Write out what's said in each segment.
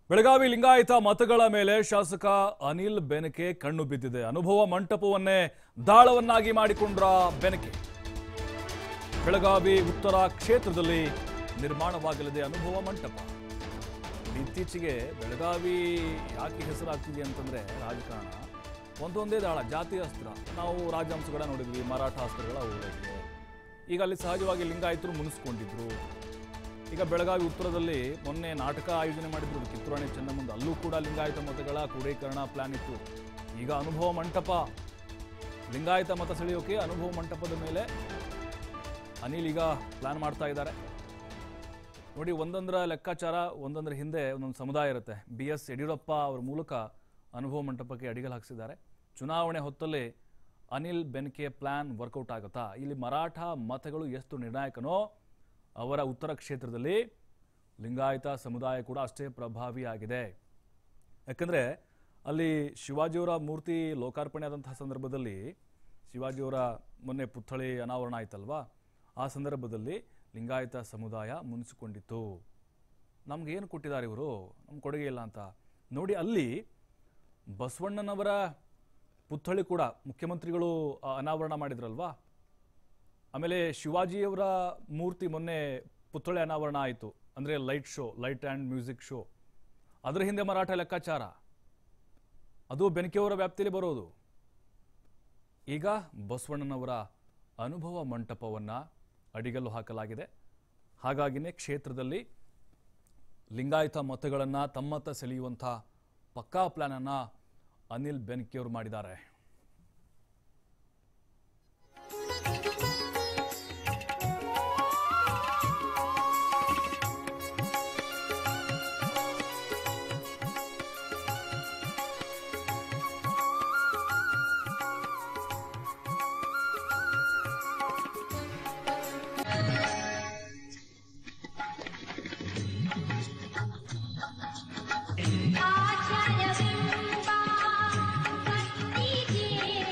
ಬೆಳಗಾವಿ ಲಿಂಗಾಯತ ಮತಗಳ ಮೇಲೆ ಶಾಸಕ ಅನಿಲ್ ಬೆನಕೆ ಕಣ್ಣು ಬಿದ್ದಿದೆ ಅನುಭವ ಮಂಟಪವನ್ನೇ ದಾಳವನ್ನಾಗಿ ಮಾಡಿಕೊಂಡ್ರ ಬೆನಕೆ ಬೆಳಗಾವಿ ಉತ್ತರ ಕ್ಷೇತ್ರದಲ್ಲಿ ನಿರ್ಮಾಣವಾಗಲಿದೆ ಅನುಭವ ಮಂಟಪ ಇತ್ತೀಚೆಗೆ ಬೆಳಗಾವಿ ಯಾಕೆ ಹೆಸರಾಗ್ತಿದೆ ಅಂತಂದ್ರೆ ರಾಜಕಾರಣ ಒಂದೊಂದೇ ದಾಳ ಜಾತಿ ಅಸ್ತ್ರ ನಾವು ರಾಜಹಂಸಗಳ ನೋಡಿದ್ವಿ ಮರಾಠ ಅಸ್ತ್ರಗಳ ಓಡೈತೆ ಈಗ ಅಲ್ಲಿ ಸಹಜವಾಗಿ ಲಿಂಗಾಯತರು ಮುನಿಸ್ಕೊಂಡಿದ್ರು ಈಗ ಬೆಳಗಾವಿ ಉತ್ತರದಲ್ಲಿ ಮೊನ್ನೆ ನಾಟಕ ಆಯೋಜನೆ ಮಾಡಿದ್ರು ಕಿತ್ತೂರಾಣಿ ಚೆನ್ನಮ್ಮಂದು ಅಲ್ಲೂ ಕೂಡ ಲಿಂಗಾಯತ ಮತಗಳ ಕ್ರೋಢೀಕರಣ ಪ್ಲಾನ್ ಇತ್ತು ಈಗ ಅನುಭವ ಮಂಟಪ ಲಿಂಗಾಯತ ಮತ ಸೆಳೆಯೋಕೆ ಅನುಭವ ಮಂಟಪದ ಮೇಲೆ ಅನಿಲ್ ಈಗ ಪ್ಲಾನ್ ಮಾಡ್ತಾ ಇದ್ದಾರೆ ನೋಡಿ ಒಂದೊಂದರ ಲೆಕ್ಕಾಚಾರ ಒಂದೊಂದರ ಹಿಂದೆ ಒಂದೊಂದು ಸಮುದಾಯ ಇರುತ್ತೆ ಬಿ ಎಸ್ ಯಡಿಯೂರಪ್ಪ ಅವರ ಮೂಲಕ ಅನುಭವ ಮಂಟಪಕ್ಕೆ ಅಡಿಗಲ್ ಹಾಕಿಸಿದ್ದಾರೆ ಚುನಾವಣೆ ಹೊತ್ತಲ್ಲಿ ಅನಿಲ್ ಬೆನ್ಕೆ ಪ್ಲಾನ್ ವರ್ಕೌಟ್ ಆಗುತ್ತಾ ಇಲ್ಲಿ ಮರಾಠ ಮತಗಳು ಎಷ್ಟು ನಿರ್ಣಾಯಕನೋ ಅವರ ಉತ್ತರ ಕ್ಷೇತ್ರದಲ್ಲಿ ಲಿಂಗಾಯತ ಸಮುದಾಯ ಕೂಡ ಅಷ್ಟೇ ಪ್ರಭಾವಿಯಾಗಿದೆ ಯಾಕಂದರೆ ಅಲ್ಲಿ ಶಿವಾಜಿಯವರ ಮೂರ್ತಿ ಲೋಕಾರ್ಪಣೆ ಆದಂತಹ ಸಂದರ್ಭದಲ್ಲಿ ಶಿವಾಜಿಯವರ ಮೊನ್ನೆ ಪುತ್ಥಳಿ ಅನಾವರಣ ಆಯ್ತಲ್ವಾ ಆ ಸಂದರ್ಭದಲ್ಲಿ ಲಿಂಗಾಯತ ಸಮುದಾಯ ಮುನಿಸಿಕೊಂಡಿತ್ತು ನಮ್ಗೆ ಏನು ಕೊಟ್ಟಿದ್ದಾರೆ ಇವರು ನಮ್ಗೆ ಕೊಡುಗೆ ಇಲ್ಲ ಅಂತ ನೋಡಿ ಅಲ್ಲಿ ಬಸವಣ್ಣನವರ ಪುತ್ಥಳಿ ಕೂಡ ಮುಖ್ಯಮಂತ್ರಿಗಳು ಆ, ಅನಾವರಣ ಮಾಡಿದ್ರಲ್ವಾ ಆಮೇಲೆ ಶಿವಾಜಿಯವರ ಮೂರ್ತಿ ಮೊನ್ನೆ ಪುತ್ಥಳಿ ಅನಾವರಣ ಆಯಿತು ಅಂದರೆ light show light and music show ಅದರ ಹಿಂದೆ ಮರಾಠ ಲೆಕ್ಕಾಚಾರ ಅದು ಬೆನಕೆಯವರ ವ್ಯಾಪ್ತಿಯಲ್ಲಿ ಬರೋದು ಈಗ ಬಸವಣ್ಣನವರ ಅನುಭವ ಮಂಟಪವನ್ನು ಅಡಿಗಲ್ಲು ಹಾಕಲಾಗಿದೆ ಹಾಗಾಗಿನೇ ಕ್ಷೇತ್ರದಲ್ಲಿ ಲಿಂಗಾಯತ ಮತಗಳನ್ನು ತಮ್ಮತ್ತ ಸೆಳೆಯುವಂಥ ಪಕ್ಕಾ ಪ್ಲಾನನ್ನು ಅನಿಲ್ ಬೆನ್ಕಿಯವರು ಮಾಡಿದ್ದಾರೆ ಆಚಾರ್ಯವೆಂಬ ಕತ್ತಿಗೆ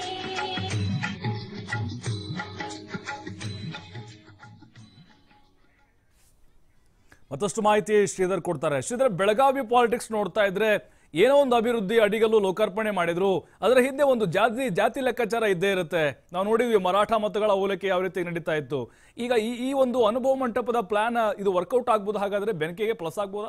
ಮತ್ತಷ್ಟು ಮಾಹಿತಿ ಶ್ರೀಧರ್ ಕೊಡ್ತಾರೆ ಶ್ರೀಧರ್ ಬೆಳಗಾವಿ ಪಾಲಿಟಿಕ್ಸ್ ನೋಡ್ತಾ ಇದ್ರೆ ಏನೋ ಒಂದು ಅಭಿವೃದ್ಧಿ ಅಡಿಗಲ್ಲು ಲೋಕಾರ್ಪಣೆ ಮಾಡಿದ್ರು ಅದರ ಹಿಂದೆ ಒಂದು ಜಾತಿ ಜಾತಿ ಲೆಕ್ಕಾಚಾರ ಇದ್ದೇ ಇರುತ್ತೆ ನಾವು ನೋಡಿದ್ವಿ ಮರಾಠ ಮತಗಳ ಹೋಲಿಕೆ ಯಾವ ರೀತಿ ನಡೀತಾ ಇತ್ತು ಈಗ ಈ ಈ ಒಂದು ಅನುಭವ ಮಂಟಪದ ಪ್ಲಾನ್ ಇದು ವರ್ಕೌಟ್ ಆಗ್ಬೋದು ಹಾಗಾದ್ರೆ ಬೆನಕೆಗೆ ಪ್ಲಸ್ ಆಗ್ಬೋದಾ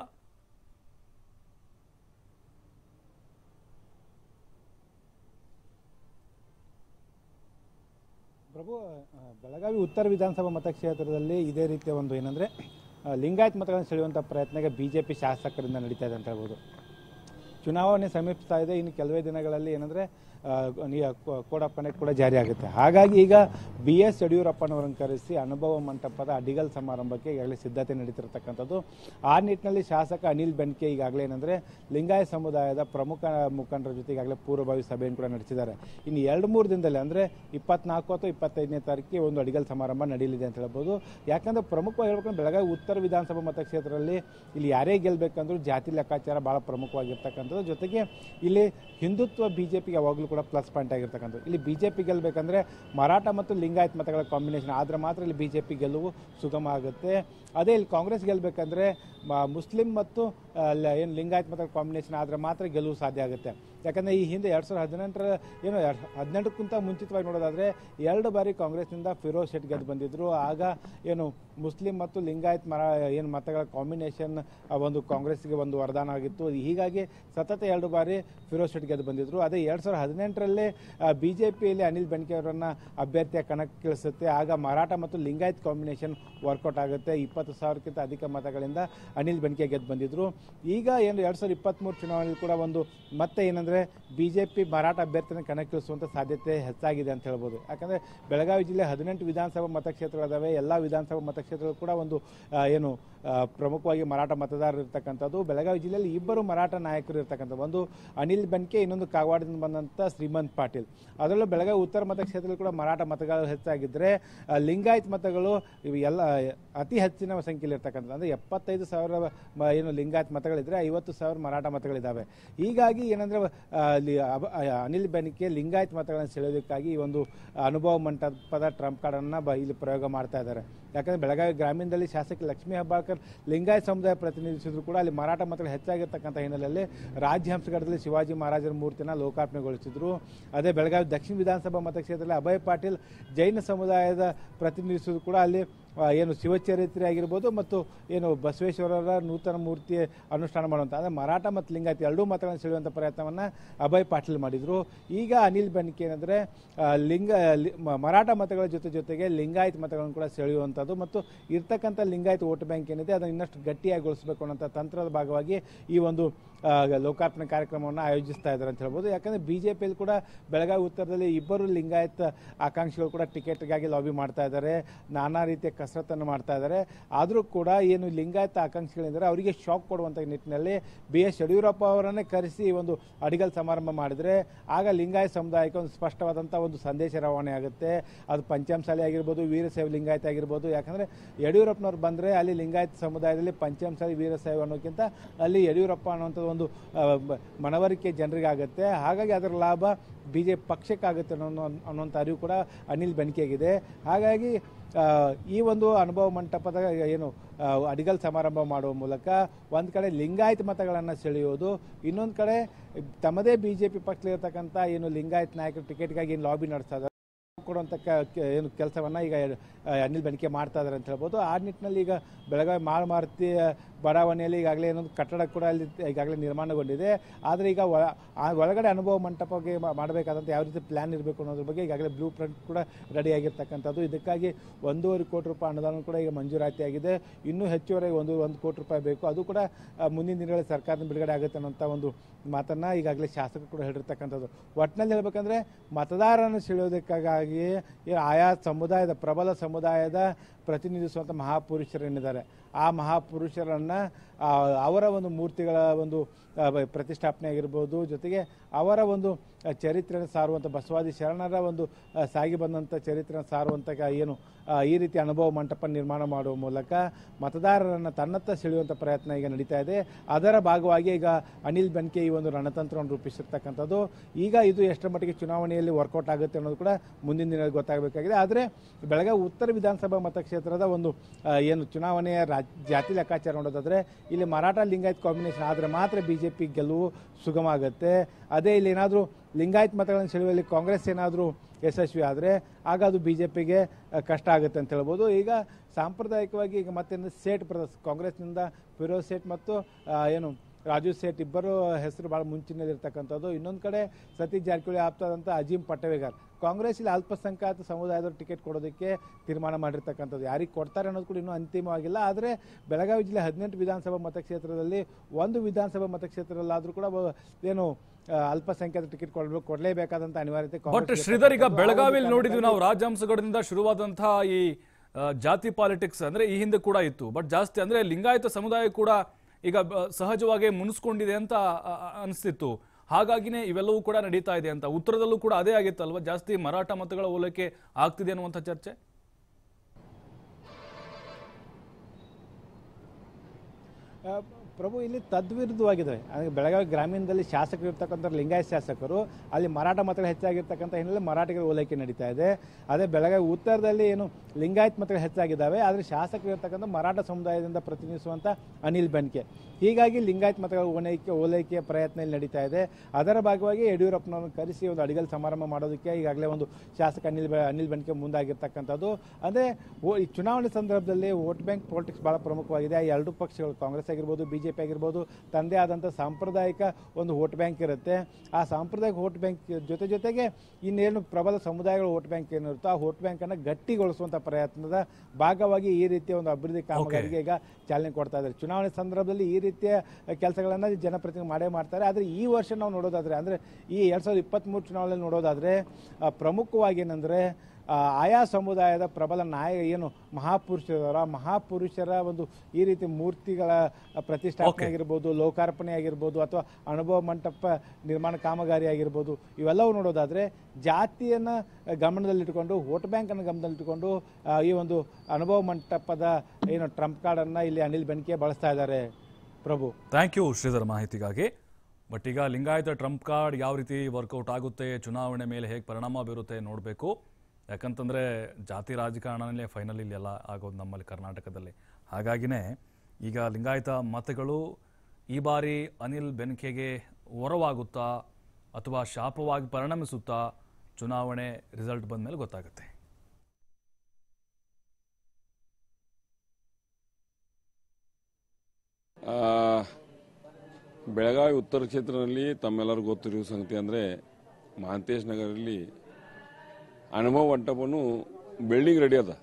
ಪ್ರಭು ಆ, ಬೆಳಗಾವಿ ಉತ್ತರ ವಿಧಾನಸಭಾ ಮತಕ್ಷೇತ್ರದಲ್ಲಿ ಇದೇ ರೀತಿಯ ಒಂದು ಏನಂದರೆ ಲಿಂಗಾಯತ್ ಮತಗಳನ್ನು ಸೆಳೆಯುವಂಥ ಪ್ರಯತ್ನಕ್ಕೆ ಬಿ ಜೆ ಪಿ ಶಾಸಕರಿಂದ ನಡೀತಾ ಇದೆ ಅಂತ ಹೇಳ್ಬೋದು ಚುನಾವಣೆ ಸಮೀಪಿಸ್ತಾ ಇದೆ ಇನ್ನು ಕೆಲವೇ ದಿನಗಳಲ್ಲಿ ಏನಂದರೆ ಕೋಡ್ ಆಫ್ ಕಂಡಕ್ಟ್ ಕೂಡ ಜಾರಿ ಆಗುತ್ತೆ ಹಾಗಾಗಿ ಈಗ ಬಿ ಎಸ್ ಯಡಿಯೂರಪ್ಪನವರನ್ನು ಕರೆಸಿ ಅನುಭವ ಮಂಟಪದ ಅಡಿಗಲ್ ಸಮಾರಂಭಕ್ಕೆ ಈಗಾಗಲೇ ಸಿದ್ಧತೆ ನಡೀತಿರ್ತಕ್ಕಂಥದ್ದು ಆ ನಿಟ್ಟಿನಲ್ಲಿ ಶಾಸಕ ಅನಿಲ್ ಬೆನ್ಕೆ ಈಗಾಗಲೇ ಏನಂದರೆ ಲಿಂಗಾಯತ ಸಮುದಾಯದ ಪ್ರಮುಖ ಮುಖಂಡರ ಜೊತೆ ಈಗಾಗಲೇ ಪೂರ್ವಭಾವಿ ಸಭೆಯನ್ನು ಕೂಡ ನಡೆಸಿದ್ದಾರೆ ಇನ್ನು ಎರಡು ಮೂರು ದಿನದಲ್ಲಿ ಅಂದರೆ ಇಪ್ಪತ್ನಾಲ್ಕು ಅಥವಾ ಇಪ್ಪತ್ತೈದನೇ ತಾರೀಕಿಗೆ ಒಂದು ಅಡಿಗಲ್ ಸಮಾರಂಭ ನಡೆಯಲಿದೆ ಅಂತ ಹೇಳ್ಬೋದು ಯಾಕಂದ್ರೆ ಪ್ರಮುಖವಾಗಿ ಹೇಳ್ಬೇಕಂದ್ರೆ ಬೆಳಗಾವಿ ಉತ್ತರ ವಿಧಾನಸಭಾ ಮತಕ್ಷೇತ್ರದಲ್ಲಿ ಇಲ್ಲಿ ಯಾರೇ ಗೆಲ್ಲಬೇಕಂದ್ರೂ ಜಾತಿ ಲೆಕ್ಕಾಚಾರ ಭಾಳ ಪ್ರಮುಖವಾಗಿರ್ತಕ್ಕಂಥದ್ದು ಜೊತೆಗೆ ಇಲ್ಲಿ ಹಿಂದುತ್ವ ಬಿ ಜೆ ಪಿಗೆ ಯಾವಾಗಲೂ ಕೂಡ ಪ್ಲಸ್ ಪಾಯಿಂಟ್ ಆಗಿರ್ತಕ್ಕಂಥದ್ದು ಇಲ್ಲಿ ಬಿ ಜೆ ಪಿ ಗೆಲ್ಲಬೇಕಂದ್ರೆ ಮರಾಠ ಮತ್ತು ಲಿಂಗಾಯತ್ ಮತಗಳ ಕಾಂಬಿನೇಷನ್ ಆದರೆ ಮಾತ್ರ ಇಲ್ಲಿ ಬಿ ಜೆ ಪಿ ಗೆಲುವು ಸುಗಮ ಆಗುತ್ತೆ ಅದೇ ಇಲ್ಲಿ ಕಾಂಗ್ರೆಸ್ ಗೆಲ್ಲಬೇಕಂದ್ರೆ ಮುಸ್ಲಿಂ ಮತ್ತು ಏನು ಲಿಂಗಾಯತ್ ಮತಗಳ ಕಾಂಬಿನೇಷನ್ ಆದರೆ ಮಾತ್ರ ಗೆಲುವು ಸಾಧ್ಯ ಆಗುತ್ತೆ ಯಾಕಂದರೆ ಈ ಹಿಂದೆ ಎರಡು ಸಾವಿರದ ಹದಿನೆಂಟರ ಏನು ಎರಡ್- ಹದಿನೆಂಟಕ್ಕಿಂತ ಮುಂಚಿತವಾಗಿ ನೋಡೋದಾದರೆ ಎರಡು ಬಾರಿ ಕಾಂಗ್ರೆಸ್ನಿಂದ ಫಿರೋಜ್ ಶೆಟ್ ಗೆದ್ದು ಬಂದಿದ್ದರು ಆಗ ಏನು ಮುಸ್ಲಿಂ ಮತ್ತು ಲಿಂಗಾಯತ್ ಮರ ಏನು ಮತಗಳ ಕಾಂಬಿನೇಷನ್ ಒಂದು ಕಾಂಗ್ರೆಸ್ಗೆ ಒಂದು ವರದಾನ ಆಗಿತ್ತು ಹೀಗಾಗಿ ಸತತ ಎರಡು ಬಾರಿ ಫಿರೋಜ್ ಶೆಟ್ ಗೆದ್ದು ಬಂದಿದ್ದರು ಅದೇ ಎರಡು ಸಾವಿರದ ಹದಿನೆಂಟರಲ್ಲೇ ಬಿ ಜೆ ಪಿಯಲ್ಲಿ ಅನಿಲ್ ಬೆನ್ಕೆ ಅವರನ್ನು ಅಭ್ಯರ್ಥಿಯ ಕಣಕ್ಕಿಳಿಸುತ್ತೆ ಆಗ ಮರಾಠ ಮತ್ತು ಲಿಂಗಾಯತ್ ಕಾಂಬಿನೇಷನ್ ವರ್ಕೌಟ್ ಆಗುತ್ತೆ ಇಪ್ಪತ್ತು ಸಾವಿರಕ್ಕಿಂತ ಅಧಿಕ ಮತಗಳಿಂದ ಅನಿಲ್ ಬೆನ್ಕೆ ಗೆದ್ದು ಬಂದಿದ್ರು ಈಗ ಏನು ಎರಡು ಸಾವಿರದ ಇಪ್ಪತ್ತ್ಮೂರು ಚುನಾವಣೆಯಲ್ಲಿ ಕೂಡ ಒಂದು ಮತ್ತೆ ಏನಂದರೆ ಬಿ ಜೆ ಪಿ ಮರಾಠ ಅಭ್ಯರ್ಥಿನ ಕಣಕ್ಕಿಳಿಸುವಂಥ ಸಾಧ್ಯತೆ ಹೆಚ್ಚಾಗಿದೆ ಅಂತ ಹೇಳ್ಬೋದು ಯಾಕಂದರೆ ಬೆಳಗಾವಿ ಜಿಲ್ಲೆ ಹದಿನೆಂಟು ವಿಧಾನಸಭಾ ಮತಕ್ಷೇತ್ರಗಳಿದಾವೆ ಎಲ್ಲ ವಿಧಾನಸಭಾ ಮತಕ್ಷೇತ್ರಗಳು ಕೂಡ ಒಂದು ಆ, ಏನು ಆ, ಪ್ರಮುಖವಾಗಿ ಮರಾಠ ಮತದಾರರು ಇರ್ತಕ್ಕಂಥದ್ದು ಬೆಳಗಾವಿ ಜಿಲ್ಲೆಯಲ್ಲಿ ಇಬ್ಬರು ಮರಾಠ ನಾಯಕರು ಇರ್ತಕ್ಕಂಥದ್ದು ಒಂದು ಅನಿಲ್ ಬೆನ್ಕೆ ಇನ್ನೊಂದು ಕಾಗವಾಡದಿಂದ ಬಂದಂಥ ಶ್ರೀಮಂತ್ ಪಾಟೀಲ್ ಅದರಲ್ಲೂ ಬೆಳಗಾವಿ ಉತ್ತರ ಮತಕ್ಷೇತ್ರದಲ್ಲಿ ಕೂಡ ಮರಾಠ ಮತಗಳು ಹೆಚ್ಚಾಗಿದ್ದರೆ ಆ, ಲಿಂಗಾಯತ್ ಮತಗಳು ಇವು ಎಲ್ಲ ಅತಿ ಹೆಚ್ಚಿನ ಸಂಖ್ಯೆಯಲ್ಲಿ ಇರ್ತಕ್ಕಂಥದ್ದು ಅಂದರೆ ಎಪ್ಪತ್ತೈದು ಸಾವಿರ ಮ- ಏನು ಲಿಂಗಾಯತ್ ಮತಗಳಿದ್ರೆ ಐವತ್ತು ಸಾವಿರ ಮರಾಠ ಮತಗಳಿದ್ದಾವೆ ಹೀಗಾಗಿ ಏನಂದ್ರೆ ಆ, ಅಲ್ಲಿ ಅಬ- ಆ, ಅನಿಲ್ ಬೆನಕೆ ಲಿಂಗಾಯತ್ ಮತಗಳನ್ನು ಸೆಳೆಯೋದಕ್ಕಾಗಿ ಈ ಒಂದು ಅನುಭವ ಮಂಟಪದ ಟ್ರಂಪ್ ಕಾರ್ಡನ್ನು ಬ ಇಲ್ಲಿ ಪ್ರಯೋಗ ಮಾಡ್ತಾ ಇದ್ದಾರೆ ಯಾಕಂದ್ರೆ ಬೆಳಗಾವಿ ಗ್ರಾಮೀಣದಲ್ಲಿ ಶಾಸಕ ಲಕ್ಷ್ಮೀ ಹೆಬ್ಬಾಳ್ಕರ್ ಲಿಂಗಾಯತ್ ಸಮುದಾಯ ಪ್ರತಿನಿಧಿಸಿದ್ರು ಕೂಡ ಅಲ್ಲಿ ಮರಾಠ ಮತಗಳು ಹೆಚ್ಚಾಗಿರ್ತಕ್ಕಂಥ ಹಿನ್ನೆಲೆಯಲ್ಲಿ ರಾಜ್ಯಹಂಸಗಢದಲ್ಲಿ ಶಿವಾಜಿ ಮಹಾರಾಜರ ಮೂರ್ತಿನ ಲೋಕಾರ್ಪಣೆಗೊಳಿಸಿದ್ರು ಅದೇ ಬೆಳಗಾವಿ ದಕ್ಷಿಣ ವಿಧಾನಸಭಾ ಮತಕ್ಷೇತ್ರದಲ್ಲಿ ಅಭಯ್ ಪಾಟೀಲ್ ಜೈನ ಸಮುದಾಯದ ಪ್ರತಿನಿಧಿಸಿದ್ರು ಕೂಡ ಅಲ್ಲಿ ಆ, ಏನು ಶಿವಚರಿತ್ರೆ ಆಗಿರ್ಬೋದು ಮತ್ತು ಏನು ಬಸವೇಶ್ವರರ ನೂತನ ಮೂರ್ತಿ ಅನುಷ್ಠಾನ ಮಾಡುವಂಥ ಅಂದರೆ ಮರಾಠ ಮತ್ತು ಲಿಂಗಾಯತ್ ಎರಡೂ ಮತಗಳನ್ನು ಸೆಳೆಯುವಂಥ ಪ್ರಯತ್ನವನ್ನು ಅಭಯ್ ಪಾಟೀಲ್ ಮಾಡಿದರು ಈಗ ಅನಿಲ್ ಬೆನ್ಕೆ ಏನಂದರೆ ಲಿಂಗ ಲಿ- ಮ- ಮರಾಠ ಮತಗಳ ಜೊತೆ ಜೊತೆಗೆ ಲಿಂಗಾಯತ್ ಮತಗಳನ್ನು ಕೂಡ ಸೆಳೆಯುವಂಥದ್ದು ಮತ್ತು ಇರ್ತಕ್ಕಂಥ ಲಿಂಗಾಯತ್ ವೋಟ್ ಬ್ಯಾಂಕ್ ಏನಿದೆ ಅದನ್ನು ಇನ್ನಷ್ಟು ಗಟ್ಟಿಯಾಗಿಗೊಳಿಸಬೇಕು ಅನ್ನೋಂಥ ತಂತ್ರದ ಭಾಗವಾಗಿ ಈ ಒಂದು ಆ, ಲೋಕಾರ್ಪಣೆ ಕಾರ್ಯಕ್ರಮವನ್ನು ಆಯೋಜಿಸ್ತಾ ಇದ್ದಾರೆ ಅಂತ ಹೇಳ್ಬೋದು ಯಾಕಂದರೆ ಬಿ ಜೆ ಪಿಯಲ್ಲಿ ಕೂಡ ಬೆಳಗಾವಿ ಉತ್ತರದಲ್ಲಿ ಇಬ್ಬರು ಲಿಂಗಾಯತ್ ಆಕಾಂಕ್ಷಿಗಳು ಕೂಡ ಟಿಕೆಟ್ಗಾಗಿ ಲಾಬಿ ಮಾಡ್ತಾ ಇದ್ದಾರೆ ನಾನಾ ರೀತಿಯ ಕಸರತ್ತನ್ನು ಮಾಡ್ತಾ ಇದ್ದಾರೆ ಆದರೂ ಕೂಡ ಏನು ಲಿಂಗಾಯತ್ ಆಕಾಂಕ್ಷಿಗಳಿದ್ದಾರೆ ಅವರಿಗೆ ಶಾಕ್ ಕೊಡುವಂಥ ನಿಟ್ಟಿನಲ್ಲಿ ಬಿ ಎಸ್ ಯಡಿಯೂರಪ್ಪ ಅವರನ್ನೇ ಕರೆಸಿ ಈ ಒಂದು ಅಡಿಗಲ್ ಸಮಾರಂಭ ಮಾಡಿದರೆ ಆಗ ಲಿಂಗಾಯತ್ ಸಮುದಾಯಕ್ಕೆ ಒಂದು ಸ್ಪಷ್ಟವಾದಂಥ ಒಂದು ಸಂದೇಶ ರವಾನೆ ಆಗುತ್ತೆ ಅದು ಪಂಚಮಸಾಲಿ ಆಗಿರ್ಬೋದು ವೀರಶೈವ ಲಿಂಗಾಯತ್ ಆಗಿರ್ಬೋದು ಯಾಕಂದರೆ ಯಡಿಯೂರಪ್ಪನವ್ರು ಬಂದರೆ ಅಲ್ಲಿ ಲಿಂಗಾಯತ್ ಸಮುದಾಯದಲ್ಲಿ ಪಂಚಮಸಾಲಿ ವೀರಶೈವ ಅನ್ನೋಕ್ಕಿಂತ ಅಲ್ಲಿ ಯಡಿಯೂರಪ್ಪ ಅನ್ನುವಂಥದ್ದು ಒಂದು ಆ, ಮ- ಮನವರಿಕೆ ಜನರಿಗೆ ಆಗುತ್ತೆ ಹಾಗಾಗಿ ಅದರ ಲಾಭ ಬಿ ಜೆ ಪಕ್ಷಕ್ಕಾಗುತ್ತೆ ಅನ್ನೋ ಅನ್ನುವಂಥ ಅರಿವು ಕೂಡ ಅನಿಲ್ ಬೆನಕೆಗಿದೆ ಹಾಗಾಗಿ ಆ, ಈ ಒಂದು ಅನುಭವ ಮಂಟಪದ ಏನು ಆ, ಅಡಿಗಲ್ ಸಮಾರಂಭ ಮಾಡುವ ಮೂಲಕ ಒಂದು ಕಡೆ ಲಿಂಗಾಯತ್ ಮತಗಳನ್ನು ಸೆಳೆಯೋದು ಇನ್ನೊಂದು ಕಡೆ ತಮ್ಮದೇ ಬಿ ಜೆ ಪಿ ಪಕ್ಷದಲ್ಲಿರ್ತಕ್ಕಂಥ ಏನು ಲಿಂಗಾಯತ್ ನಾಯಕರು ಟಿಕೆಟ್ಗಾಗಿ ಏನು ಲಾಬಿ ನಡೆಸ್ತಾ ಇದ್ದಾರೆ ಕೊಡುವಂಥ ಕ- ಕ- ಏನು ಕೆಲಸವನ್ನು ಈಗ ಆ, ಅನಿಲ್ ಬೆನಕೆ ಮಾಡ್ತಾ ಇದ್ದಾರೆ ಅಂತ ಹೇಳ್ಬೋದು ಆ ನಿಟ್ಟಿನಲ್ಲಿ ಈಗ ಬೆಳಗಾವಿ ಮಾಳ ಮಾರುತಿ ಬಡಾವಣೆಯಲ್ಲಿ ಈಗಾಗಲೇ ಏನೊಂದು ಕಟ್ಟಡ ಕೂಡ ಅಲ್ಲಿ ಈಗಾಗಲೇ ನಿರ್ಮಾಣಗೊಂಡಿದೆ ಆದರೆ ಈಗ ಒಳ ಆ ಒಳಗಡೆ ಅನುಭವ ಮಂಟಪಕ್ಕೆ ಮಾ- ಮಾಡಬೇಕಾದಂಥ ಯಾವ ರೀತಿ ಪ್ಲ್ಯಾನ್ ಇರಬೇಕು ಅನ್ನೋದ್ರ ಬಗ್ಗೆ ಈಗಾಗಲೇ ಬ್ಲೂ ಪ್ರಿಂಟ್ ಕೂಡ ರೆಡಿ ಆಗಿರ್ತಕ್ಕಂಥದ್ದು ಇದಕ್ಕಾಗಿ ಒಂದೂವರೆ ಕೋಟಿ ರೂಪಾಯಿ ಅನುದಾನ ಕೂಡ ಈಗ ಮಂಜೂರಾತಿ ಆಗಿದೆ ಇನ್ನೂ ಹೆಚ್ಚುವರಿ ಒಂದು ಒಂದು ಕೋಟಿ ರೂಪಾಯಿ ಬೇಕು ಅದು ಕೂಡ ಆ, ಮುಂದಿನ ದಿನಗಳಲ್ಲಿ ಸರ್ಕಾರದಿಂದ ಬಿಡುಗಡೆ ಆಗುತ್ತೆ ಅನ್ನೋಂಥ ಒಂದು ಮಾತನ್ನು ಈಗಾಗಲೇ ಶಾಸಕರು ಕೂಡ ಹೇಳಿರ್ತಕ್ಕಂಥದ್ದು ಒಟ್ಟಿನಲ್ಲಿ ಹೇಳ್ಬೇಕಂದ್ರೆ ಮತದಾರರನ್ನು ಸೆಳೆಯೋದಕ್ಕಾಗಿ ಈ ಆಯಾ ಸಮುದಾಯದ ಪ್ರಬಲ ಸಮುದಾಯದ ಪ್ರತಿನಿಧಿಸುವಂಥ ಮಹಾಪುರುಷರೇನಿದ್ದಾರೆ ಆ ಮಹಾಪುರುಷರನ್ನು ಆ, ಅವರ ಒಂದು ಮೂರ್ತಿಗಳ ಒಂದು ಆ, ಬ- ಪ್ರತಿಷ್ಠಾಪನೆ ಆಗಿರ್ಬೋದು ಜೊತೆಗೆ ಅವರ ಒಂದು ಆ, ಚರಿತ್ರೆಯನ್ನು ಸಾರುವಂಥ ಬಸವಾದಿ ಶರಣರ ಒಂದು ಆ, ಸಾಗಿ ಬಂದಂಥ ಚರಿತ್ರೆಯನ್ನು ಸಾರುವಂಥ ಕ- ಏನು ಆ, ಈ ರೀತಿ ಅನುಭವ ಮಂಟಪ ನಿರ್ಮಾಣ ಮಾಡುವ ಮೂಲಕ ಮತದಾರರನ್ನು ತನ್ನತ್ತ ಸೆಳೆಯುವಂಥ ಪ್ರಯತ್ನ ಈಗ ನಡೀತಾ ಇದೆ ಅದರ ಭಾಗವಾಗಿ ಈಗ ಅನಿಲ್ ಬೆನ್ಕೆ ಈ ಒಂದು ರಣತಂತ್ರವನ್ನು ರೂಪಿಸಿರ್ತಕ್ಕಂಥದ್ದು ಈಗ ಇದು ಎಷ್ಟರ ಮಟ್ಟಿಗೆ ಚುನಾವಣೆಯಲ್ಲಿ ವರ್ಕೌಟ್ ಆಗುತ್ತೆ ಅನ್ನೋದು ಕೂಡ ಮುಂದಿನ ದಿನದಲ್ಲಿ ಗೊತ್ತಾಗಬೇಕಾಗಿದೆ ಆದರೆ ಬೆಳಗಾವಿ ಉತ್ತರ ವಿಧಾನಸಭಾ ಮತಕ್ಷೇತ್ರದ ಒಂದು ಆ, ಏನು ಚುನಾವಣೆಯ ರಾಜ್ ಜಾತಿ ಲೆಕ್ಕಾಚಾರ ನೋಡೋದಾದ್ರೆ ಇಲ್ಲಿ ಮರಾಠ ಲಿಂಗಾಯತ್ ಕಾಂಬಿನೇಷನ್ ಆದರೆ ಮಾತ್ರ ಬಿ ಜೆ ಪಿ ಗೆಲುವು ಸುಗಮ ಆಗುತ್ತೆ ಅದೇ ಇಲ್ಲಿ ಏನಾದರೂ ಲಿಂಗಾಯತ್ ಮತಗಳನ್ನು ಸೆಳೆಯುವಲ್ಲಿ ಕಾಂಗ್ರೆಸ್ ಏನಾದರೂ ಯಶಸ್ವಿ ಆದರೆ ಆಗ ಅದು ಬಿ ಜೆ ಪಿಗೆ ಕಷ್ಟ ಆಗುತ್ತೆ ಅಂತ ಹೇಳ್ಬೋದು ಈಗ ಸಾಂಪ್ರದಾಯಿಕವಾಗಿ ಈಗ ಮತ್ತೆ ಸೇಟ್ ಬ್ರದರ್ಸ್ ಕಾಂಗ್ರೆಸ್ನಿಂದ ಫಿರೋಜ್ ಸೇಟ್ ಮತ್ತು ಆ, ಏನು ರಾಜು ಸೇಠ್ ಇಬ್ಬರು ಹೆಸರು ಭಾಳ ಮುಂಚಿನಲ್ಲಿರ್ತಕ್ಕಂಥದ್ದು ಇನ್ನೊಂದು ಕಡೆ ಸತೀಶ್ ಜಾರಕಿಹೊಳಿ ಆಪ್ತದಂಥ ಅಜೀಂ ಪಟ್ಟವೇಗರ್ ಕಾಂಗ್ರೆಸ್ ಇಲ್ಲಿ ಅಲ್ಪಸಂಖ್ಯಾತ ಸಮುದಾಯದವ್ರು ಟಿಕೆಟ್ ಕೊಡೋದಕ್ಕೆ ತೀರ್ಮಾನ ಮಾಡಿರ್ತಕ್ಕಂಥದ್ದು ಯಾರಿಗೆ ಕೊಡ್ತಾರೆ ಅನ್ನೋದು ಕೂಡ ಇನ್ನೂ ಅಂತಿಮವಾಗಿಲ್ಲ ಆದರೆ ಬೆಳಗಾವಿ ಜಿಲ್ಲೆ ಹದಿನೆಂಟು ವಿಧಾನಸಭಾ ಮತಕ್ಷೇತ್ರದಲ್ಲಿ ಒಂದು ವಿಧಾನಸಭಾ ಮತಕ್ಷೇತ್ರದಲ್ಲಾದರೂ ಕೂಡ ಒ- ಏನು ಆ, ಅಲ್ಪಸಂಖ್ಯಾತ ಟಿಕೆಟ್ ಕೊಡಬೇಕು ಕೊಡಲೇಬೇಕಾದಂಥ ಅನಿವಾರ್ಯತೆ ಬಟ್ ಕಾಂಗ್ರೆಸ್ಗೆ ಶ್ರೀಧರ್ ಈಗ ಇರ್ತಕ್ಕಂಥದ್ದು. ಆ ಬೆಳಗಾವಿಯಲ್ಲಿ ಒಂದು ನೋಡಿದ್ವಿ ನಾವು ರಾಜಹಂಸಗಡದಿಂದ ಶುರುವಾದಂತಹ ಈ ಆ, ಜಾತಿ ಪಾಲಿಟಿಕ್ಸ್ ಅಂದ್ರೆ ಈ ಹಿಂದೆ ಕೂಡ ಇತ್ತು ಬಟ್ ಜಾಸ್ತಿ ಅಂದ್ರೆ ಲಿಂಗಾಯತ ಸಮುದಾಯ ಕೂಡ ಈಗ ಬ- ಸಹಜವಾಗಿ ಮುನಿಸ್ಕೊಂಡಿದೆ ಅಂತ ಆ, ಆ, ಅನಿಸ್ತಿತ್ತು ಹಾಗಾಗಿನೇ ಇವೆಲ್ಲವೂ ಕೂಡ ನಡೀತಾ ಇದೆ ಅಂತ ಉತ್ತರದಲ್ಲೂ ಕೂಡ ಅದೇ ಆಗಿತ್ತಲ್ವಾ ಜಾಸ್ತಿ ಮರಾಠ ಮತಗಳ ಓಲೈಕೆ ಆಗ್ತಿದೆ ಅನ್ನುವಂಥ ಚರ್ಚೆ ಆ, ಪ್ರಭು ಇಲ್ಲಿ ತದ್ವಿರುದ್ಧವಾಗಿದೆ ಅಂದರೆ ಬೆಳಗಾವಿ ಗ್ರಾಮೀಣದಲ್ಲಿ ಶಾಸಕರು ಇರ್ತಕ್ಕಂಥ ಲಿಂಗಾಯತ್ ಶಾಸಕರು ಅಲ್ಲಿ ಮರಾಠ ಮತಗಳು ಹೆಚ್ಚಾಗಿರ್ತಕ್ಕಂಥ ಹಿನ್ನೆಲೆ ಮರಾಠಿಗರ ಓಲೈಕೆ ನಡೀತಾ ಇದೆ ಅದೇ ಬೆಳಗಾವಿ ಉತ್ತರದಲ್ಲಿ ಏನು ಲಿಂಗಾಯತ್ ಮತಗಳು ಹೆಚ್ಚಾಗಿದ್ದಾವೆ ಆದರೆ ಶಾಸಕರು ಇರ್ತಕ್ಕಂಥ ಮರಾಠ ಸಮುದಾಯದಿಂದ ಪ್ರತಿನಿಧಿಸುವಂಥ ಅನಿಲ್ ಬೆನ್ಕೆ ಹೀಗಾಗಿ ಲಿಂಗಾಯತ್ ಮತಗಳ ಓಲೈಕೆ ಓಲೈಕೆಯ ಪ್ರಯತ್ನ ಇಲ್ಲಿ ನಡೀತಾ ಇದೆ ಅದರ ಭಾಗವಾಗಿ ಯಡಿಯೂರಪ್ಪನವ್ರನ್ನ ಕರೆಸಿ ಒಂದು ಅಡಿಗಲ್ ಸಮಾರಂಭ ಮಾಡೋದಕ್ಕೆ ಈಗಾಗಲೇ ಒಂದು ಶಾಸಕ ಅನಿಲ್ ಬೆ ಅನಿಲ್ ಬೆನ್ಕೆ ಮುಂದಾಗಿರ್ತಕ್ಕಂಥದ್ದು ಅಂದರೆ ಓ- ಈ ಚುನಾವಣೆ ಸಂದರ್ಭದಲ್ಲಿ ವೋಟ್ ಬ್ಯಾಂಕ್ ಪಾಲಿಟಿಕ್ಸ್ ಭಾಳ ಪ್ರಮುಖವಾಗಿದೆ ಆ ಎರಡು ಪಕ್ಷಗಳು ಕಾಂಗ್ರೆಸ್ ಆಗಿರ್ಬೋದು ಬಿ ಜೆ ಪಿ ಆಗಿರ್ಬೋದು ತಂದೆ ಆದಂಥ ಸಾಂಪ್ರದಾಯಿಕ ಒಂದು ವೋಟ್ ಬ್ಯಾಂಕ್ ಇರುತ್ತೆ ಆ ಸಾಂಪ್ರದಾಯಿಕ ವೋಟ್ ಬ್ಯಾಂಕ್ ಜೊತೆ ಜೊತೆಗೆ ಇನ್ನೇನು ಪ್ರಬಲ ಸಮುದಾಯಗಳ ವೋಟ್ ಬ್ಯಾಂಕ್ ಏನಿರುತ್ತೋ ಆ ವೋಟ್ ಬ್ಯಾಂಕನ್ನು ಗಟ್ಟಿಗೊಳಿಸುವಂಥ ಪ್ರಯತ್ನದ ಭಾಗವಾಗಿ ಈ ರೀತಿಯ ಒಂದು ಅಭಿವೃದ್ಧಿ ಕಾಮಗಾರಿಗೆ ಈಗ ಚಾಲನೆ ಕೊಡ್ತಾ ಇದ್ದಾರೆ ಚುನಾವಣೆ ಸಂದರ್ಭದಲ್ಲಿ ಈ ರೀತಿಯ ಕೆಲಸಗಳನ್ನು ಜನಪ್ರತಿನಿಧಿ ಮಾಡೇ ಮಾಡ್ತಾರೆ ಆದರೆ ಈ ವರ್ಷ ನಾವು ನೋಡೋದಾದ್ರೆ ಅಂದರೆ ಈ ಎರಡು ಸಾವಿರದ ಇಪ್ಪತ್ತ್ಮೂರು ಚುನಾವಣೆಯಲ್ಲಿ ನೋಡೋದಾದರೆ ಆ, ಪ್ರಮುಖವಾಗಿ ಏನಂದರೆ ಆ, ಆಯಾ ಸಮುದಾಯದ ಪ್ರಬಲ ನಾಯಕ ಏನು ಮಹಾಪುರುಷರ ಮಹಾಪುರುಷರ ಒಂದು ಈ ರೀತಿ ಮೂರ್ತಿಗಳ ಪ್ರತಿಷ್ಠಾಪನೆ Okay. ಆಗಿರ್ಬೋದು ಲೋಕಾರ್ಪಣೆ ಆಗಿರ್ಬೋದು ಅಥವಾ ಅನುಭವ ಮಂಟಪ ನಿರ್ಮಾಣ ಕಾಮಗಾರಿ ಆಗಿರ್ಬೋದು ಇವೆಲ್ಲವೂ ನೋಡೋದಾದ್ರೆ ಜಾತಿಯನ್ನ ಗಮನದಲ್ಲಿಟ್ಟುಕೊಂಡು ವೋಟ್ ಬ್ಯಾಂಕ್ ಅನ್ನು ಗಮನದಲ್ಲಿಟ್ಟುಕೊಂಡು ಆ, ಈ ಒಂದು ಅನುಭವ ಮಂಟಪದ ಏನು ಟ್ರಂಪ್ ಕಾರ್ಡ್ ಅನ್ನ ಇಲ್ಲಿ ಅನಿಲ್ ಬೆನ್ಕೆ ಬಳಸ್ತಾ ಇದ್ದಾರೆ ಪ್ರಭು ಥ್ಯಾಂಕ್ ಯು ಶ್ರೀಧರ್ ಮಾಹಿತಿಗಾಗಿ ಬಟ್ ಈಗ ಲಿಂಗಾಯತ ಟ್ರಂಪ್ ಕಾರ್ಡ್ ಯಾವ ರೀತಿ ವರ್ಕೌಟ್ ಆಗುತ್ತೆ ಚುನಾವಣೆ ಮೇಲೆ ಹೇಗೆ ಪರಿಣಾಮ ಬೀರುತ್ತೆ ನೋಡಬೇಕು ಯಾಕಂತಂದರೆ ಜಾತಿ ರಾಜಕಾರಣನೇ ಫೈನಲ್ ಇಲ್ಲಿ ಎಲ್ಲ ಆಗೋದು ನಮ್ಮಲ್ಲಿ ಕರ್ನಾಟಕದಲ್ಲಿ ಹಾಗಾಗಿನೇ ಈಗ ಲಿಂಗಾಯತ ಮತಗಳು ಈ ಬಾರಿ ಅನಿಲ್ ಬೆನ್ಕೆಗೆ ಹೊರವಾಗುತ್ತಾ ಅಥವಾ ಶಾಪವಾಗಿ ಪರಿಣಮಿಸುತ್ತಾ ಚುನಾವಣೆ ರಿಸಲ್ಟ್ ಬಂದ ಮೇಲೆ ಗೊತ್ತಾಗುತ್ತೆ ಆ, ಬೆಳಗಾವಿ ಉತ್ತರ ಕ್ಷೇತ್ರದಲ್ಲಿ ತಮ್ಮೆಲ್ಲರಿಗೂ ಗೊತ್ತಿರುವ ಸಂಗತಿ ಅಂದರೆ ಮಹಾಂತೇಶ್ ನಗರಲ್ಲಿ ಅನುಭವ ಮಂಟಪನು ಬಿಲ್ಡಿಂಗ್ ರೆಡಿ ಅದ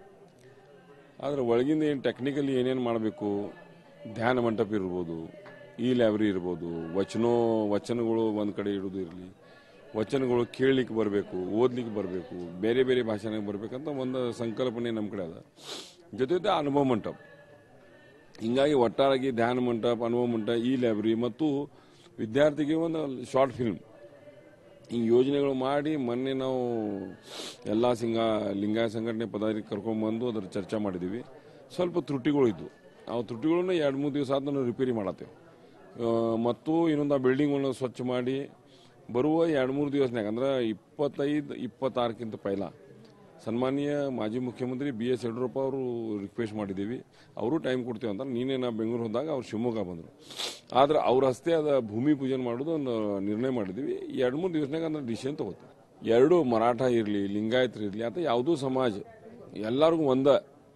ಆದರೆ ಒಳಗಿಂದ ಏನು ಟೆಕ್ನಿಕಲಿ ಏನೇನು ಮಾಡಬೇಕು ಧ್ಯಾನ ಮಂಟಪ ಇರ್ಬೋದು ಈ ಲೈಬ್ರರಿ ಇರ್ಬೋದು ವಚನೋ ವಚನಗಳು ಒಂದು ಕಡೆ ಇಡೋದು ಇರಲಿ ವಚನಗಳು ಕೇಳಲಿಕ್ಕೆ ಬರಬೇಕು ಓದ್ಲಿಕ್ಕೆ ಬರಬೇಕು ಬೇರೆ ಬೇರೆ ಭಾಷೆನಾಗ ಬರಬೇಕಂತ ಒಂದು ಸಂಕಲ್ಪನೆ ನಮ್ಮ ಕಡೆ ಅದ ಜೊತೆ ಜೊತೆ ಅನುಭವ ಮಂಟಪ ಹಿಂಗಾಗಿ ಒಟ್ಟಾರೆಯಾಗಿ ಧ್ಯಾನ ಮಂಟಪ ಅನುಭವ ಮಂಟಪ ಈ ಲೈಬ್ರರಿ ಮತ್ತು ವಿದ್ಯಾರ್ಥಿಗೆ ಒಂದು ಶಾರ್ಟ್ ಫಿಲ್ಮ್ ಹಿಂಗೆ ಯೋಜನೆಗಳು ಮಾಡಿ ಮೊನ್ನೆ ನಾವು ಎಲ್ಲ ಸಿಂಗ ಲಿಂಗಾಯ ಸಂಘಟನೆ ಪದಾಧಿಕಾರಿ ಕರ್ಕೊಂಡ್ಬಂದು ಅದ್ರ ಚರ್ಚೆ ಮಾಡಿದ್ದೀವಿ ಸ್ವಲ್ಪ ತ್ರುಟಿಗಳು ಇದ್ವು ಆ ತ್ರುಟಿಗಳನ್ನ ಎರಡು ಮೂರು ದಿವಸ ಆದ ನಾವು ರಿಪೇರಿ ಮಾಡತ್ತೇವೆ ಆ, ಮತ್ತು ಇನ್ನೊಂದು ಆ ಬಿಲ್ಡಿಂಗ್ಗಳನ್ನ ಸ್ವಚ್ಛ ಮಾಡಿ ಬರುವ ಎರಡು ಮೂರು ದಿವಸನಾಗ ಅಂದ್ರೆ ಇಪ್ಪತ್ತೈದು ಇಪ್ಪತ್ತಾರಕ್ಕಿಂತ ಪೈಲ ಸನ್ಮಾನ್ಯ ಮಾಜಿ ಮುಖ್ಯಮಂತ್ರಿ ಬಿ ಎಸ್ ಯಡಿಯೂರಪ್ಪ ಅವರು ರಿಕ್ವೆಸ್ಟ್ ಮಾಡಿದ್ದೀವಿ ಅವರು ಟೈಮ್ ಕೊಡ್ತೇವೆ ಅಂತ ನೀನೇ ನಾ ಬೆಂಗಳೂರು ಹೋದಾಗ ಅವ್ರು ಶಿವಮೊಗ್ಗ ಬಂದರು ಆದ್ರೆ ಅವ್ರ ಹಸ್ತೆ ಅದ ಭೂಮಿ ಪೂಜೆ ಮಾಡೋದು ಒಂದು ನಿರ್ಣಯ ಮಾಡಿದ್ದೀವಿ ಎರಡು ಮೂರು ದಿವಸನಾಗ ಅದನ್ನ ಡಿಸಿಷನ್ ತಗೋತೀವಿ ಎರಡು ಮರಾಠ ಇರಲಿ ಲಿಂಗಾಯತರು ಇರಲಿ ಅಥವಾ ಯಾವುದೂ ಸಮಾಜ ಎಲ್ಲರಿಗೂ ಒಂದ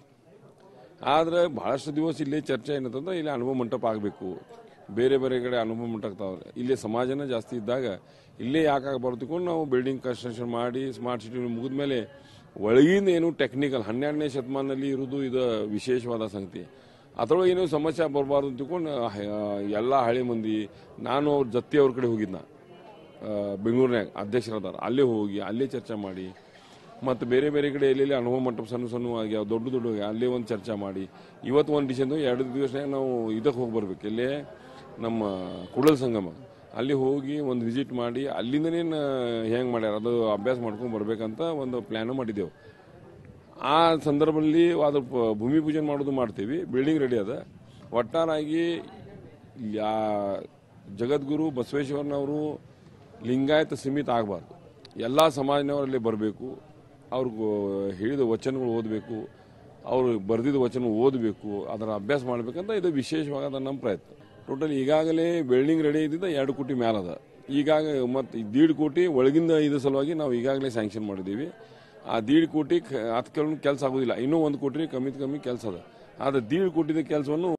ಆದ್ರೆ ಬಹಳಷ್ಟು ದಿವಸ ಇಲ್ಲಿ ಚರ್ಚೆ ಏನಂತಂದ್ರೆ ಇಲ್ಲಿ ಅನುಭವ ಮಂಟಪ ಆಗಬೇಕು ಬೇರೆ ಬೇರೆ ಕಡೆ ಅನುಭವ ಮಂಟಪ ಆಗ್ತಾವ್ರೆ ಇಲ್ಲಿ ಸಮಾಜನ ಜಾಸ್ತಿ ಇದ್ದಾಗ ಇಲ್ಲೇ ಯಾಕೆ ಬರ್ತಿಕೊಂಡು ನಾವು ಬಿಲ್ಡಿಂಗ್ ಕನ್ಸ್ಟ್ರಕ್ಷನ್ ಮಾಡಿ ಸ್ಮಾರ್ಟ್ ಸಿಟಿ ಮುಗಿದ ಮೇಲೆ ಒಳಗಿಂದ ಏನು ಟೆಕ್ನಿಕಲ್ ಹನ್ನೆರಡನೇ ಶತಮಾನದಲ್ಲಿ ಇರೋದು ಇದು ವಿಶೇಷವಾದ ಸಂಗತಿ ಅದರೊಳಗೆ ಏನೋ ಸಮಸ್ಯೆ ಬರಬಾರ್ದು ಅಂತ ತಿಳ್ಕೊಂಡು ಎಲ್ಲ ಹಳೆ ಮಂದಿ ನಾನು ಅವ್ರ ಜತ್ತಿ ಅವ್ರ ಕಡೆ ಹೋಗಿದ್ನ ಬೆಂಗಳೂರಿನಾಗ ಅಧ್ಯಕ್ಷರದಾರ ಅಲ್ಲೇ ಹೋಗಿ ಅಲ್ಲೇ ಚರ್ಚೆ ಮಾಡಿ ಮತ್ತು ಬೇರೆ ಬೇರೆ ಕಡೆ ಎಲ್ಲೆಲ್ಲಿ ಅನುಭವ ಮಂಟಪ ಸಣ್ಣ ಸಣ್ಣ ಆಗ್ಯಾವ ದೊಡ್ಡ ದೊಡ್ಡ ಆಗ್ಯಾವ. ಅಲ್ಲೇ ಒಂದು ಚರ್ಚೆ ಮಾಡಿ ಇವತ್ತು ಒಂದು ಡಿಸಿಷನ್ ಎರಡು ದಿವಸನಾಗ ನಾವು ಇದಕ್ಕೆ ಹೋಗಿ ಬರ್ಬೇಕು ಎಲ್ಲೇ ನಮ್ಮ ಕುಡಲ್ ಸಂಗಮ ಅಲ್ಲಿ ಹೋಗಿ ಒಂದು ವಿಸಿಟ್ ಮಾಡಿ ಅಲ್ಲಿಂದನೇ ಹೆಂಗೆ ಮಾಡ್ಯಾರ ಅದು ಅಭ್ಯಾಸ ಮಾಡ್ಕೊಂಡು ಬರ್ಬೇಕಂತ ಒಂದು ಪ್ಲ್ಯಾನು ಮಾಡಿದ್ದೆವು ಆ ಸಂದರ್ಭದಲ್ಲಿ ಅದ್ರ ಪ- ಭೂಮಿ ಪೂಜೆ ಮಾಡೋದು ಮಾಡ್ತೀವಿ ಬಿಲ್ಡಿಂಗ್ ರೆಡಿ ಅದ ಒಟ್ಟಾರಾಗಿ ಯಾ ಜಗದ್ಗುರು ಬಸವೇಶ್ವರನವರು ಲಿಂಗಾಯತ ಸೀಮಿತ ಆಗಬಾರ್ದು ಎಲ್ಲ ಸಮಾಜನವರಲ್ಲಿ ಬರಬೇಕು ಅವ್ರಿಗೂ ಹೇಳಿದ ವಚನಗಳು ಓದಬೇಕು ಅವರು ಬರೆದಿದ್ದ ವಚನ ಓದಬೇಕು ಅದರ ಅಭ್ಯಾಸ ಮಾಡಬೇಕಂತ ಇದು ವಿಶೇಷವಾದ ನಮ್ಮ ಪ್ರಯತ್ನ ಟೋಟಲ್ ಈಗಾಗಲೇ ಬಿಲ್ಡಿಂಗ್ ರೆಡಿ ಇದ್ದಿದ್ದ ಎರಡು ಕೋಟಿ ಮ್ಯಾಲದ ಈಗಾಗ ಮತ್ತು ದೀಡ್ ಕೋಟಿ ಒಳಗಿಂದ ಇದು ಸಲುವಾಗಿ ನಾವು ಈಗಾಗಲೇ ಸ್ಯಾಂಕ್ಷನ್ ಮಾಡಿದ್ದೀವಿ ಆ ದೀಡ್ ಕೋಟಿ ಹತ್ತು ಕೆಲಸ ಆಗೋದಿಲ್ಲ ಇನ್ನೂ ಒಂದು ಕೋಟಿ ಕಮ್ಮಿ ಕಮ್ಮಿ ಕೆಲಸ ಅದ ಆದರೆ ದೀಡ್ ಕೋಟಿದ ಕೆಲಸವನ್ನು